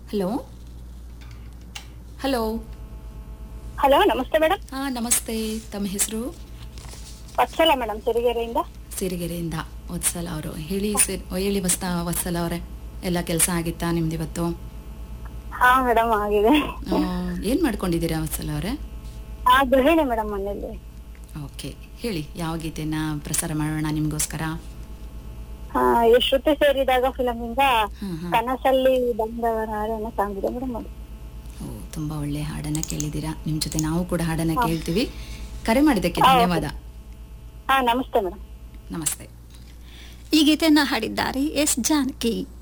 hello hello hello ನಮಸ್ತೆ madam ಹಾ ನಮಸ್ತೆ ತಮ್ಮ ಹೆಸರು ವತ್ಸಲ ಮೇಡಮ್ ಸಿರಿಗೆರೆಯಿಂದ ಸಿರಿಗೆರೆಯಿಂದ ವತ್ಸಲ ಅವರು ಹೇಳಿ ಸಿರ್ ಹೇಳಿ ವಸ್ತ ವತ್ಸಲ ಅವರೇ ಎಲ್ಲ ಕೆಲಸ ಆಗಿತ್ತಾ ನಿಮ್ದು ಇವತ್ತು ಹಾ ಮೇಡಮ್ ಆಗಿದೆ ಆ, ಏನ್ ಮಾಡ್ಕೊಂಡಿದ್ದೀರಾ ವತ್ಸಲ ಅವರೇ ಹಾ ಗೃಹಿಣಿ ಮೇಡಮ್ ಮನೇಲಿ ಓಕೆ ಹೇಳಿ ಯಾವ ಗೀತೆನ ಪ್ರಸಾರ ಮಾಡೋಣ ನಿಮ್ಗೋಸ್ಕರ ಹಾ ಈ ಶ್ರುತಿ ಸೇರಿದಾಗ ಫಿಲಮ್ ಇಂದ ಹ್ಮ್ ಹ್ಮ್ ಕನಸಲ್ಲಿ ಬಂದವರ ಹಾಡನ್ನ ಸಾಂಗಿದೆ ಮೇಡಮ್ ಅದು ಓ ತುಂಬಾ ಒಳ್ಳೆ ಹಾಡನ್ನ ಕೇಳಿದ್ದೀರಾ ನಿಮ್ ಜೊತೆ ನಾವು ಕೂಡ ಹಾಡನ್ನ ಕೇಳ್ತೀವಿ ಕರೆ ಮಾಡಿದ್ದಕ್ಕೆ ಧನ್ಯವಾದ ಹಾ ನಮಸ್ತೆ ಮೇಡಮ್ ನಮಸ್ತೆ ಈ ಗೀತೆಯನ್ನ ಹಾಡಿದ್ದಾರೆ ಎಸ್ ಜಾನಕಿ